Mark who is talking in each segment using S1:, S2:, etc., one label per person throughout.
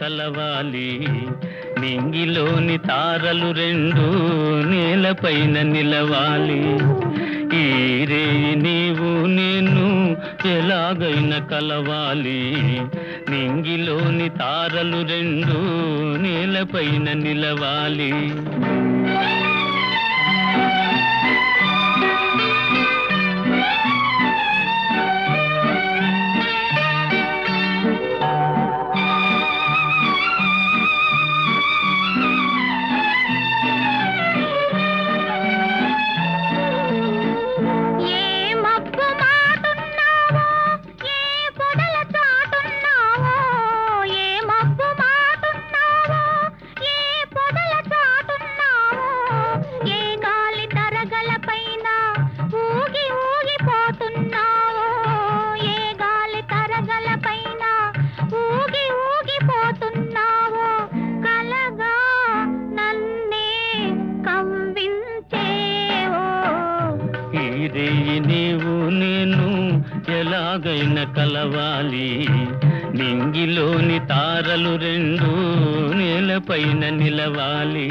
S1: కలవాలి నింగిలోని తారలు రెండు నేలపైన నిలవాలి ఈ రేయి నీవు నేను ఎలాగైనా కలవాలి నింగిలోని తారలు రెండు నేలపైన నిలవాలి
S2: ఏ మబ్బు మాటున్నావో ఏ పొదల చాటున్నావో ఏ మబ్బు మాటున్నావో ఏ పొదల చాటున్నావో ఏ గాలి తరగల పైన ఊగి ఊగిపోతున్నావో ఏ గాలి తరగల పైన ఊగి ఊగిపోతున్నావో కలగా నన్నే కంవించేవో
S1: ఈ రేయి నీవు నేను ఎలాగైనా కలవాలి నింగిలోని తారలు రెండు నేలపైన నిలవాలి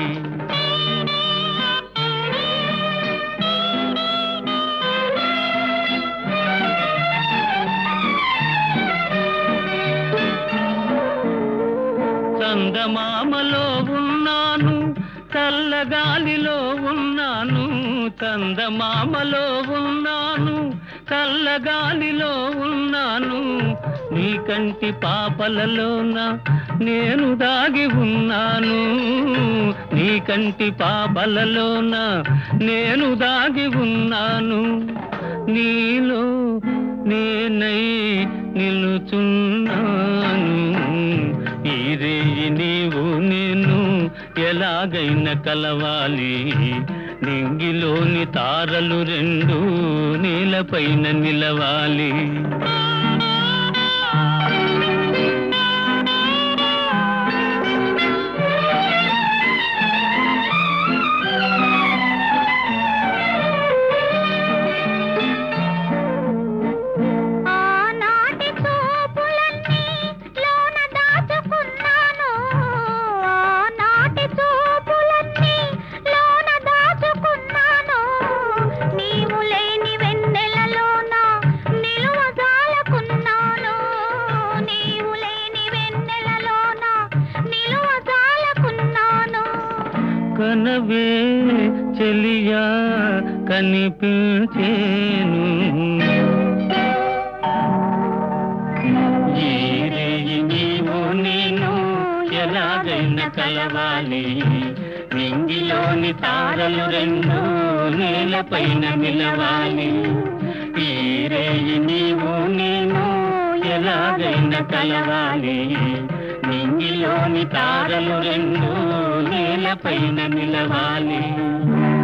S1: చందమామలో ఉన్నాను చల్లగాలిలో ఉన్నాను చందమామలో ఉన్నాను చల్లగాలిలో ఉన్నాను నీ కంటి పాపలలోన నేను దాగి ఉన్నాను నీ కంటి పాపలలోన నేను దాగి ఉన్నాను నీలో నేనై నిలుచున్నాను ఈ రేయి నీవు నేను ఎలాగైనా కలవాలి నింగిలోని తారలు రెండు నీలపైన నిలవాలి
S2: ఆనాటి చూపులన్నీ లోన దాచుకున్నాను ఆనాటి చూపులన్నీ లోన దాచుకున్నాను నీవు లేని వెన్నెలలోన నిలువజాలకున్నాను నీవు లేని వెన్నెలలోన నిలువజాలకున్నాను
S1: కనవే చెలియా కనిపించేను ఈ రేయి నీవు నేను ఎలాగైనా కలవాలి నింగిలోని తారలు రెండు నేలపైన నిలవాలి ఈ రేయి నీవు నేను ఎలాగైనా కలవాలి నింగిలోని తారలు రెండు నేలపైన నిలవాలి